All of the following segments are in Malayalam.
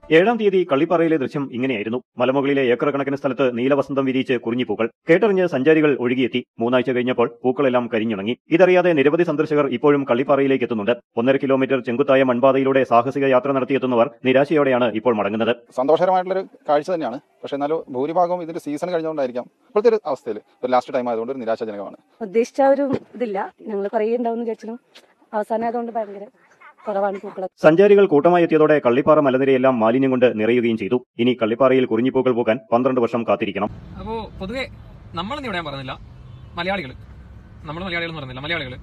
ഏഴാം തീയതി കള്ളിപ്പാറയിലെ ദൃശ്യം ഇങ്ങനെയായിരുന്നു മലമുകളിലെ ഏക്കർ കണക്കിന് സ്ഥലത്ത് നീലവസന്തം വിരിയിച്ച് കുറിഞ്ഞിപ്പൂക്കൾ കേട്ടറിഞ്ഞ് സഞ്ചാരികൾ ഒഴുകിയെത്തി മൂന്നാഴ്ച കഴിഞ്ഞപ്പോൾ പൂക്കളെല്ലാം കരിഞ്ഞുണങ്ങി ഇതറിയാതെ നിരവധി സന്ദർശകർ ഇപ്പോഴും കള്ളിപ്പാറയിലേക്ക് എത്തുന്നുണ്ട് ഒന്നര കിലോമീറ്റർ ചെങ്കുത്തായ മൺപാതയിലൂടെ സാഹസിക യാത്ര നടത്തിയെത്തുന്നവർ നിരാശയോടെയാണ് ഇപ്പോൾ മടങ്ങുന്നത് സന്തോഷകരമായിട്ടുള്ളൊരു കാഴ്ച തന്നെയാണ് പക്ഷേ എന്നാലും ഭൂരിഭാഗവും ഇതിന്റെ സീസൺ കഴിഞ്ഞുകൊണ്ടായിരിക്കാം ഇപ്പോഴത്തെ ഒരു അവസ്ഥയിൽ ഒരു ലാസ്റ്റ് ടൈം ആയതുകൊണ്ട് ഒരു നിരാശാജനകമാണ് ഉദ്ദേശിച്ച ഒരു ഇതില്ല ഞങ്ങൾ കുറേ ഉണ്ടാവും വിചാരിച്ചു അവസാനം ആയതുകൊണ്ട് ഭയങ്കര കുറവാണ് പൂക്കൾ സഞ്ചാരികൾ കൂട്ടമായി എത്തിയതോടെ കള്ളിപ്പാറ മലനിരയെല്ലാം മാലിന്യം കൊണ്ട് നിറയുകയും ചെയ്തു ഇനി കള്ളിപ്പാറയിൽ കുറിഞ്ഞിപ്പൂക്കൾ പൂക്കാൻ പന്ത്രണ്ട് വർഷം കാത്തിരിക്കണം അപ്പോൾ പൊതുവെ നമ്മളെന്ന് ഇവിടെ ഞാൻ പറഞ്ഞില്ല മലയാളികൾ നമ്മൾ മലയാളികൾ എന്ന് പറഞ്ഞില്ല മലയാളികൾ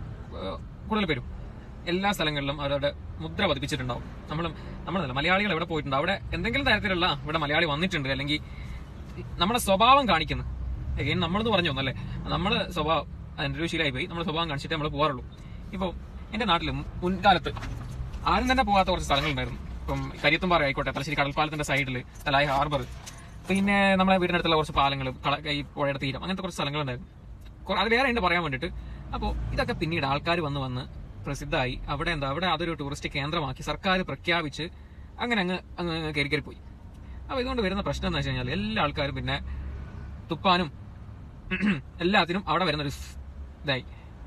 കൂടുതൽ പേരും എല്ലാ സ്ഥലങ്ങളിലും അവരുടെ മുദ്ര പതിപ്പിച്ചിട്ടുണ്ടാവും നമ്മളും നമ്മളല്ല മലയാളികൾ എവിടെ പോയിട്ടുണ്ട് അവിടെ എന്തെങ്കിലും തരത്തിലുള്ള ഇവിടെ മലയാളി വന്നിട്ടുണ്ട് അല്ലെങ്കിൽ നമ്മുടെ സ്വഭാവം കാണിക്കുന്നു എഗെയിൻ നമ്മളെന്ന് പറഞ്ഞു ഒന്നല്ലേ നമ്മൾ സ്വഭാവം അതിൻ്റെ ഒരു ശീലമായി പോയി നമ്മൾ സ്വഭാവം കാണിച്ചിട്ട് നമ്മൾ പോകാറുള്ളൂ ഇപ്പോൾ എൻ്റെ നാട്ടിൽ മുൻകാലത്ത് ആരും തന്നെ പോകാത്ത കുറച്ച് സ്ഥലങ്ങളുണ്ടായിരുന്നു ഇപ്പം കരിയത്തുംപാറ ആയിക്കോട്ടെ തലശ്ശേരി കടൽപ്പാലത്തിന്റെ സൈഡിൽ തലായി ഹാർബർ പിന്നെ നമ്മളെ വീടിനടുത്തുള്ള കുറച്ച് പാലങ്ങൾ ഈ പുഴയുടെ തീരം അങ്ങനത്തെ കുറച്ച് സ്ഥലങ്ങളുണ്ടായിരുന്നു കുറെ- അത് വേറെ ഉണ്ട് പറയാൻ വേണ്ടിയിട്ട് അപ്പോൾ ഇതൊക്കെ പിന്നീട് ആൾക്കാർ വന്ന് വന്ന് പ്രസിദ്ധമായി അവിടെ എന്താ അവിടെ അതൊരു ടൂറിസ്റ്റ് കേന്ദ്രമാക്കി സർക്കാർ പ്രഖ്യാപിച്ച് അങ്ങനെ അങ്ങ് അങ്ങ് അങ്ങ് കയറി കയറി പോയി അപ്പോൾ ഇതുകൊണ്ട് വരുന്ന പ്രശ്നം എന്ന് വെച്ച് കഴിഞ്ഞാൽ എല്ലാ ആൾക്കാരും പിന്നെ തുപ്പാനും എല്ലാത്തിനും അവിടെ വരുന്നൊരു സ് ഇതായി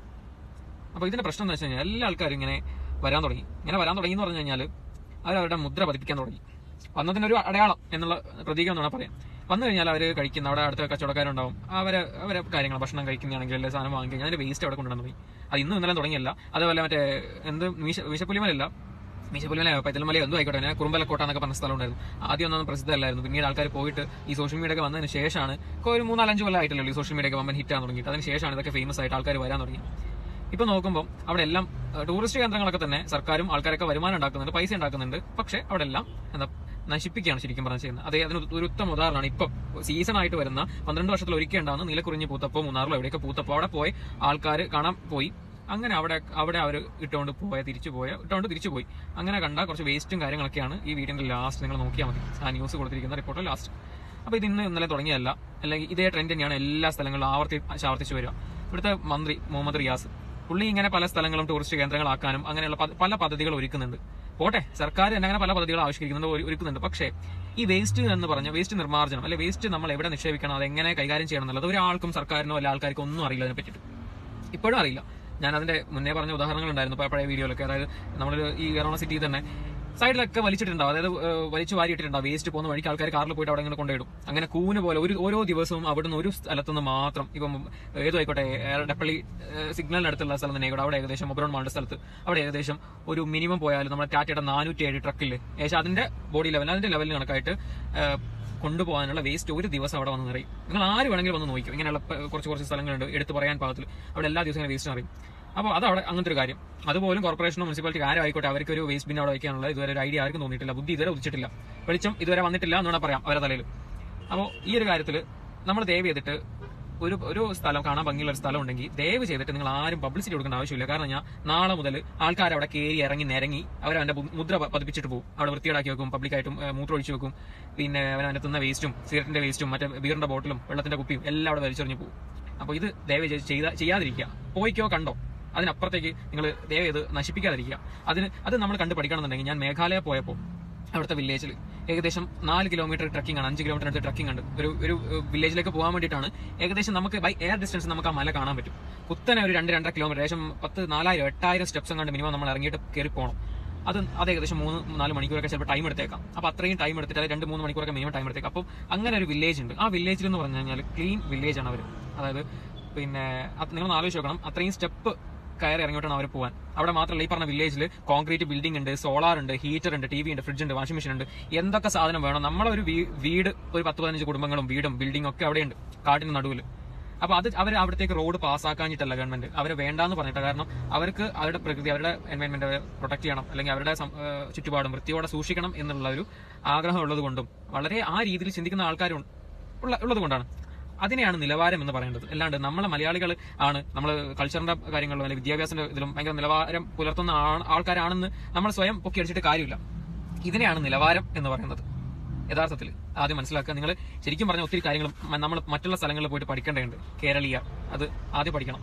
അപ്പോൾ ഇതിന്റെ പ്രശ്നം എന്ന് വെച്ച് കഴിഞ്ഞാൽ എല്ലാ ആൾക്കാരും ഇങ്ങനെ വരാൻ തുടങ്ങി ഇങ്ങനെ വരാൻ തുടങ്ങി എന്ന് പറഞ്ഞു കഴിഞ്ഞാൽ അവരവരുടെ മുദ്ര പതിപ്പിക്കാൻ തുടങ്ങി വന്നതിനൊരു അടയാളം എന്നുള്ള പ്രതീകം എന്നാണ് പറയാം വന്നു കഴിഞ്ഞാൽ അവർ കഴിക്കുന്ന അവിടെ അടുത്ത കച്ചവടക്കാരുണ്ടാവും അവരെ അവരെ കാര്യങ്ങൾ ഭക്ഷണം കഴിക്കുന്നതാണെങ്കിൽ അല്ലെങ്കിൽ സാധനം വാങ്ങി കഴിഞ്ഞാൽ അതിന്റെ വേസ്റ്റ് അവിടെ കൊണ്ടുവന്നു പോയി അത് ഇന്നും ഇന്നലെ തുടങ്ങിയല്ല അതേപോലെ മറ്റേ എന്ത് മീശ മീശപ്പുലിമലല്ല മീശപ്പുലിമല പൈതൽമലയോ എന്തോ ആയിക്കോട്ടെ ഞാൻ കുറുമ്പലക്കോട്ട എന്നൊക്കെ പറഞ്ഞ സ്ഥലം ഉണ്ടായിരുന്നു ആദ്യം ഒന്നും പ്രസിദ്ധമല്ലായിരുന്നു പിന്നീട് ആൾക്കാർ പോയിട്ട് ഈ സോഷ്യൽ മീഡിയ ഒക്കെ വന്നതിന് ശേഷമാണ് ഇപ്പൊ ഒരു മൂന്നാലഞ്ച് കൊല്ലം ആയിട്ടല്ലോ ഈ സോഷ്യൽ മീഡിയ ഒക്കെ വമ്പൻ ഹിറ്റ് ആകാൻ തുടങ്ങിയിട്ട് അതിന് ശേഷമാണ് ഇതൊക്കെ ഫേമസ് ആയിട്ട് ആൾക്കാർ വരാൻ തുടങ്ങി ഇപ്പൊ നോക്കുമ്പോൾ അവിടെ എല്ലാം ഏഹ്, ടൂറിസ്റ്റ് കേന്ദ്രങ്ങളൊക്കെ തന്നെ സർക്കാരും ആൾക്കാരൊക്കെ വരുമാനം ഉണ്ടാക്കുന്നുണ്ട് പൈസ ഉണ്ടാക്കുന്നുണ്ട് പക്ഷെ അവിടെ എല്ലാം എന്താ നശിപ്പിക്കുകയാണ് ശരിക്കും പറഞ്ഞാൽ ചെയ്യുന്നത് അതേ അതിന് ഒരു ഉത്തമ ഉദാഹരണമാണ് ഇപ്പം സീസൺ ആയിട്ട് വരുന്ന പന്ത്രണ്ട് വർഷത്തിൽ ഒരിക്കൽ ഉണ്ടാകുന്ന നീലക്കുറിഞ്ഞ് പൂത്തപ്പോ മൂന്നാറിലോ എവിടെയൊക്കെ പൂത്തപ്പോ അവിടെ പോയി ആൾക്കാർ കാണാൻ പോയി അങ്ങനെ അവിടെ അവിടെ അവർ ഇട്ടുകൊണ്ട് പോയ തിരിച്ചു പോയ ഇട്ടുകൊണ്ട് തിരിച്ചു പോയി അങ്ങനെ കണ്ട കുറച്ച് വേസ്റ്റും കാര്യങ്ങളൊക്കെയാണ് ഈ വീടിന്റെ ലാസ്റ്റ് നിങ്ങൾ നോക്കിയാൽ മതി ആ ന്യൂസ് കൊടുത്തിരിക്കുന്ന റിപ്പോർട്ട് ലാസ്റ്റ് അപ്പോൾ ഇത് ഇന്ന് ഇന്നലെ തുടങ്ങിയല്ല അല്ലെങ്കിൽ ഇതേ ട്രെൻഡ് തന്നെയാണ് എല്ലാ സ്ഥലങ്ങളിലും ആവർത്തി ആവർത്തിച്ചു വരിക ഇവിടുത്തെ മന്ത്രി മുഹമ്മദ് റിയാസ് പുള്ളി ഇങ്ങനെ പല സ്ഥലങ്ങളും ടൂറിസ്റ്റ് കേന്ദ്രങ്ങളാക്കാനും അങ്ങനെയുള്ള പ- പല പദ്ധതികൾ ഒരുക്കുന്നുണ്ട് പോട്ടെ സർക്കാർ തന്നെ അങ്ങനെ പല പദ്ധതികൾ ആവിഷ്കരിക്കുന്നുണ്ട് ഒരു- ഒരുക്കുന്നുണ്ട് പക്ഷേ ഈ വേസ്റ്റ് എന്ന് പറഞ്ഞ വേസ്റ്റ് നിർമ്മാർജ്ജനം അല്ലെ വേസ്റ്റ് നമ്മൾ എവിടെ നിക്ഷേപിക്കണം അത് എങ്ങനെ കൈകാര്യം ചെയ്യണം എന്നുള്ളത് ഒരാൾക്കും സർക്കാരിനോ അല്ല ആൾക്കാർക്കും ഒന്നും അറിയില്ല അതിനെ പറ്റിയിട്ട് ഇപ്പോഴും അറിയില്ല ഞാൻ അതിന്റെ മുന്നേ പറഞ്ഞ ഉദാഹരണങ്ങൾ ഉണ്ടായിരുന്നു പ- പഴയ വീഡിയോയിലൊക്കെ അതായത് നമ്മൾ ഈ എറണാകുളം സിറ്റിയിൽ തന്നെ സൈഡിലൊക്കെ വലിച്ചിട്ടുണ്ടാവും അതായത് ഏഹ്, വലിച്ചു വാരിയിട്ടിട്ടുണ്ടാവും വേസ്റ്റ് പോകുന്ന വഴിക്ക് ആൾക്കാർ കാറിൽ പോയിട്ട് അവിടെ ഇങ്ങനെ കൊണ്ടിടും അങ്ങനെ കൂന് പോലെ ഒരു ഓരോ ദിവസവും അവിടുന്ന് ഒരു സ്ഥലത്തുനിന്ന് മാത്രം ഇപ്പം ഏതോ ആയിക്കോട്ടെ എടപ്പള്ളി സിഗ്നലിനടുത്തുള്ള സ്ഥലം തന്നെ ആയിക്കോട്ടെ അവിടെ ഏകദേശം മൊബൈൽ മാളിന്റെ സ്ഥലത്ത് അവിടെ ഏകദേശം ഒരു മിനിമം പോയാലും നമ്മുടെ ടാറ്റയുടെ നാനൂറ്റി ഏഴ് ട്രക്കിൽ ഏകദേശം അതിന്റെ ബോഡി ലെവൽ അതിന്റെ ലെവലിന് കണക്കായിട്ട് ഏഹ്, കൊണ്ടുപോകാനുള്ള വേസ്റ്റ് ഒരു ദിവസം അവിടെ വന്ന് നിറയും നിങ്ങൾ ആര് വേണമെങ്കിലും വന്ന് നോക്കും ഇങ്ങനെയുള്ള പ- കുറച്ച് കുറച്ച് സ്ഥലങ്ങളുണ്ട് എടുത്തു പറയാൻ പാകത്തിൽ അവിടെ എല്ലാ ദിവസവും വേസ്റ്റ് നിറയും അപ്പോൾ അത് അവിടെ അങ്ങനത്തെ ഒരു കാര്യം അതുപോലും കോർപ്പറേഷനോ മുനിസിപ്പാലിറ്റി ആരും ആയിക്കോട്ടെ അവർക്ക് ഒരു വേസ്റ്റ് ബിൻ അവിടെ വയ്ക്കാനുള്ള ഇതുവരെ ഒരു ഐഡിയ ആർക്കും തോന്നിയിട്ടില്ല ബുദ്ധി ഇതുവരെ ഉദിച്ചിട്ടില്ല വെളിച്ചം ഇതുവരെ വന്നിട്ടില്ല എന്ന് വേണം പറയാം അവരുടെ തലയിൽ അപ്പോൾ ഈ ഒരു കാര്യത്തിൽ നമ്മൾ ദയവ് ചെയ്തിട്ട് ഒരു ഒരു സ്ഥലം കാണാൻ ഭംഗിയുള്ള ഒരു സ്ഥലം ഉണ്ടെങ്കിൽ ദയവ് ചെയ്തിട്ട് നിങ്ങൾ ആരും പബ്ലിസിറ്റി കൊടുക്കേണ്ട ആവശ്യമില്ല കാരണം ഞാൻ നാളെ മുതൽ ആൾക്കാർ അവിടെ കയറി ഇറങ്ങി നിരങ്ങി അവർ അവന്റെ ബു- മുദ്ര പ- പതിപ്പിച്ചിട്ട് പോകും അവിടെ വൃത്തിയേടാക്കി വെക്കും പബ്ലിക്കായിട്ടും ഏഹ്, മൂത്രം ഒഴിച്ചു വെക്കും പിന്നെ അവൻ അവന്റെ തിന്ന വേസ്റ്റും സിഗരറ്റിന്റെ വേസ്റ്റും മറ്റേ ബീറിന്റെ ബോട്ടിലും വെള്ളത്തിന്റെ കുപ്പിയും എല്ലാം അവിടെ വലിച്ചെറിഞ്ഞു പോകും അപ്പോൾ ഇത് ദയവ് ചെയ്ത് ചെയ്ത ചെയ്യാതിരിക്കുക പോയിക്കോ കണ്ടോ അതിനപ്പുറത്തേക്ക് നിങ്ങൾ ദയവ് ചെയ്ത് നശിപ്പിക്കാതിരിക്കുക അതിന് അത് നമ്മൾ കണ്ട് പഠിക്കണമെന്നുണ്ടെങ്കിൽ ഞാൻ മേഘാലയ പോയപ്പോൾ അവിടുത്തെ വില്ലേജിൽ ഏകദേശം നാല് കിലോമീറ്റർ ട്രക്കിംഗ് ആണ് അഞ്ച് കിലോമീറ്റർ അടുത്ത് ട്രക്കിംഗ് ഉണ്ട് ഒരു ഒരു വില്ലേജിലേക്ക് പോകാൻ വേണ്ടിയിട്ടാണ് ഏകദേശം നമുക്ക് ബൈ എയർ ഡിസ്റ്റൻസ് നമുക്ക് ആ മല കാണാൻ പറ്റും കുത്തനെ ഒരു രണ്ട് രണ്ടര കിലോമീറ്റർ ഏകദേശം പത്ത് നാലായിരം എട്ടായിരം സ്റ്റെപ്സ് കണ്ട് മിനിമം നമ്മൾ ഇറങ്ങിയിട്ട് കയറി പോകണം അത് അത് ഏകദേശം മൂന്ന് നാല് മണിക്കൂറൊക്കെ ചിലപ്പോൾ ടൈം എടുത്തേക്കാം അപ്പോൾ അത്രയും ടൈം എടുത്തിട്ട് അത് രണ്ട് മൂന്ന് മണിക്കൂറൊക്കെ മിനിമം ടൈം എടുത്തേക്കാം അപ്പോൾ അങ്ങനെ ഒരു വില്ലേജ് ഉണ്ട് ആ വില്ലേജിൽ എന്ന് പറഞ്ഞു കഴിഞ്ഞാൽ ക്ലീൻ വില്ലേജ് ആണ് അവർ അതായത് പിന്നെ അത് നിങ്ങൾ ആലോചിച്ച് നോക്കണം അത്രയും സ്റ്റെപ്പ് കയറി ഇറങ്ങിയിട്ടാണ് അവർ പോകാൻ അവിടെ മാത്രമല്ല ഈ പറഞ്ഞ വില്ലേജിൽ കോൺക്രീറ്റ് ബിൽഡിംഗ് ഉണ്ട് സോളാർ ഉണ്ട് ഹീറ്റർ ഉണ്ട് ടി വി ഉണ്ട് ഫ്രിഡ്ജ് ഉണ്ട് വാഷിംഗ് മെഷീൻ ഉണ്ട് എന്തൊക്കെ സാധനം വേണം നമ്മളെ ഒരു വീ- വീട് ഒരു പത്ത് പതിനഞ്ച് കുടുംബങ്ങളും വീടും ബിൽഡിംഗ് ഒക്കെ അവിടെയുണ്ട് കാട്ടിന് നടുവിൽ അപ്പൊ അത് അവർ അവിടത്തേക്ക് റോഡ് പാസ്സാക്കാഞ്ഞിട്ടല്ല ഗവൺമെന്റ് അവരെ വേണ്ടാന്ന് പറഞ്ഞിട്ട് കാരണം അവർക്ക് അവരുടെ പ്രകൃതി അവരുടെ എൻവയൺമെന്റ് പ്രൊട്ടക്ട് ചെയ്യണം അല്ലെങ്കിൽ അവരുടെ സം- ഏഹ് ചുറ്റുപാടും വൃത്തിയോടെ സൂക്ഷിക്കണം എന്നുള്ള ഒരു ആഗ്രഹം ഉള്ളത് കൊണ്ടും വളരെ ആ രീതിയിൽ ചിന്തിക്കുന്ന ആൾക്കാരും ഉള്ള ഉള്ളത് കൊണ്ടാണ് അതിനെയാണ് നിലവാരം എന്ന് പറയേണ്ടത് അല്ലാണ്ട് നമ്മളെ മലയാളികൾ ആണ് നമ്മൾ കൾച്ചറിന്റെ കാര്യങ്ങളിലും അല്ലെങ്കിൽ വിദ്യാഭ്യാസത്തിന്റെ ഇതിലും ഭയങ്കര നിലവാരം പുലർത്തുന്ന ആ- ആൾക്കാരാണെന്ന് നമ്മൾ സ്വയം പൊക്കി അടിച്ചിട്ട് കാര്യമില്ല ഇതിനെയാണ് നിലവാരം എന്ന് പറയുന്നത് യഥാർത്ഥത്തിൽ ആദ്യം മനസ്സിലാക്കുക നിങ്ങൾ ശരിക്കും പറഞ്ഞ ഒത്തിരി കാര്യങ്ങളും നമ്മൾ മറ്റുള്ള സ്ഥലങ്ങളിൽ പോയിട്ട് പഠിക്കേണ്ടതുണ്ട് കേരളീയ അത് ആദ്യം പഠിക്കണം